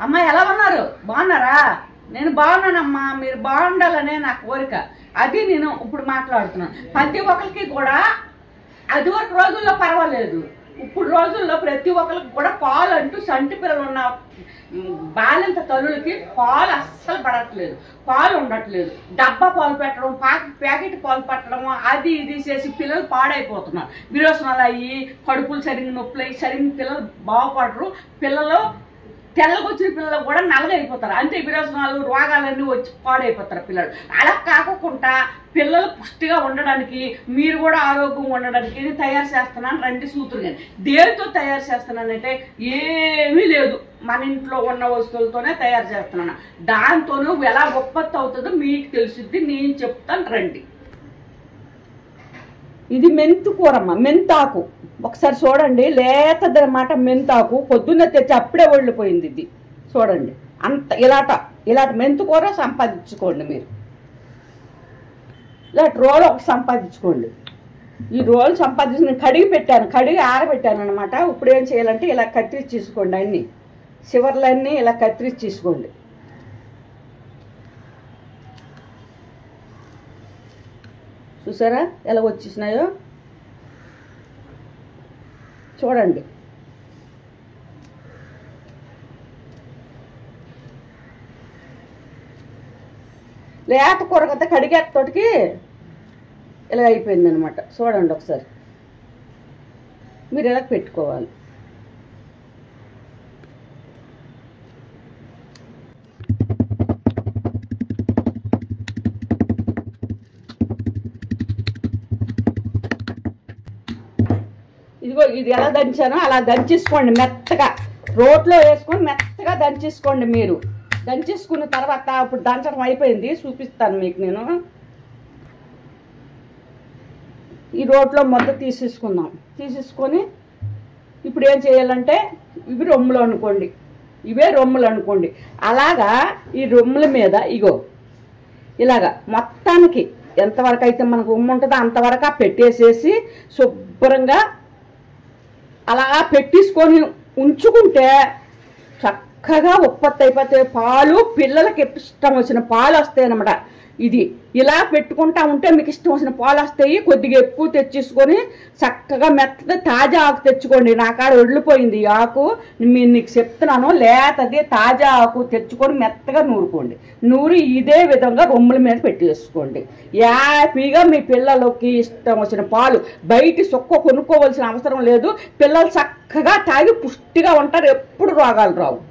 అమ్మ ఎలా ఉన్నారు బాగున్నారా నేను బాగున్నానమ్మా మీరు బాగుండాలనే నా కోరిక అది నేను ఇప్పుడు మాట్లాడుతున్నాను ప్రతి ఒక్కరికి కూడా అది వరకు రోజుల్లో పర్వాలేదు ఇప్పుడు రోజుల్లో ప్రతి ఒక్కరికి కూడా పాలు అంటూ సంటి పిల్లలు ఉన్న మ్, బాలింత తల్లులకి పాలు అస్సలు పడట్లేదు పాలు ఉండట్లేదు డబ్బా పాలు పెట్టడం పాకెట్ ప్యాకెట్ పాలు పెట్టడం అది ఇది చేసి పిల్లలు పాడైపోతున్నారు విరోచనాలు అయ్యి కడుపులు సరిగ్గా నొప్పులు అయ్యి సరిగ్గా పిల్లలు బాగుపడరు పిల్లలు తెల్లగా వచ్చిన పిల్లలు కూడా నల్లగైపోతారు అంతే విరోచనాలు రోగాలన్నీ వచ్చి పాడైపోతారు పిల్లలు అలా కాకుండా పిల్లలు పుష్టిగా ఉండడానికి మీరు కూడా ఆరోగ్యంగా ఉండడానికి నేను తయారు చేస్తున్నాను రండి సూత్రులు కానీ దేనితో తయారు చేస్తున్నానంటే ఏమీ లేదు మన ఇంట్లో ఉన్న వస్తువులతోనే తయారు చేస్తున్నాను దాంతోనూ ఎలా ఉత్పత్తి అవుతుందో మీకు తెలుసుద్ది నేను చెప్తాను రండి ఇది మెంతు కూరమ్మ మెంతాకు ఒకసారి చూడండి లేతదన్నమాట మెంతాకు పొద్దున్న తెచ్చి అప్పుడే వెళ్ళిపోయింది ఇది చూడండి అంత ఇలాట ఇలాంటి మెంతు కూర సంపాదించుకోండి మీరు ఇలాంటి రోల్ ఒకటి సంపాదించుకోండి ఈ రోల్ సంపాదించి నేను కడిగి పెట్టాను కడిగి ఆరబెట్టాను అనమాట ఇప్పుడు ఏం చేయాలంటే ఇలా కత్తిరించి తీసుకోండి అన్నీ చివర్లన్నీ ఇలా కత్తిరించి తీసుకోండి చూసారా ఎలా వచ్చేసినాయో చూడండి లేత కూర కదా కడిగేటతోటికి ఇలా అయిపోయింది అనమాట చూడండి ఒకసారి మీరు ఇలా పెట్టుకోవాలి ఇదిగో ఇది ఎలా దంచానో అలా దంచేసుకోండి మెత్తగా రోట్లో వేసుకొని మెత్తగా దంచేసుకోండి మీరు దంచేసుకున్న తర్వాత ఇప్పుడు దంచడం అయిపోయింది చూపిస్తాను మీకు నేను ఈ రోట్లో మొత్తం తీసేసుకుందాం తీసేసుకొని ఇప్పుడు ఏం చేయాలంటే ఇవి రొమ్ములు అనుకోండి ఇవే రొమ్ములు అనుకోండి అలాగా ఈ రొమ్ముల మీద ఇగో ఇలాగా మొత్తానికి ఎంతవరకు అయితే మనకు ఉమ్ము ఉంటుందో అంతవరకు ఆ పెట్టేసేసి శుభ్రంగా అలా పెట్టేసుకొని ఉంచుకుంటే చక్కగా ఉత్పత్తి అయిపోతాయి పాలు పిల్లలకి ఇష్టం వచ్చిన పాలు వస్తాయి అన్నమాట ఇది ఇలా పెట్టుకుంటా ఉంటే మీకు ఇష్టం వచ్చిన పాలు వస్తాయి కొద్దిగా ఎక్కువ తెచ్చేసుకొని చక్కగా మెత్తగా తాజా ఆకు తెచ్చుకోండి నా కాడ వదిలిపోయింది ఈ ఆకు మీరు నీకు చెప్తున్నాను లేతది తాజా ఆకు తెచ్చుకొని మెత్తగా నూరుకోండి నూరి ఇదే విధంగా రొమ్ముల మీద పెట్టేసుకోండి హ్యాపీగా మీ పిల్లలకి ఇష్టం వచ్చిన పాలు బయట సొక్క కొనుక్కోవాల్సిన అవసరం లేదు పిల్లలు చక్కగా తాగి పుష్టిగా ఉంటారు ఎప్పుడు రోగాలు రావు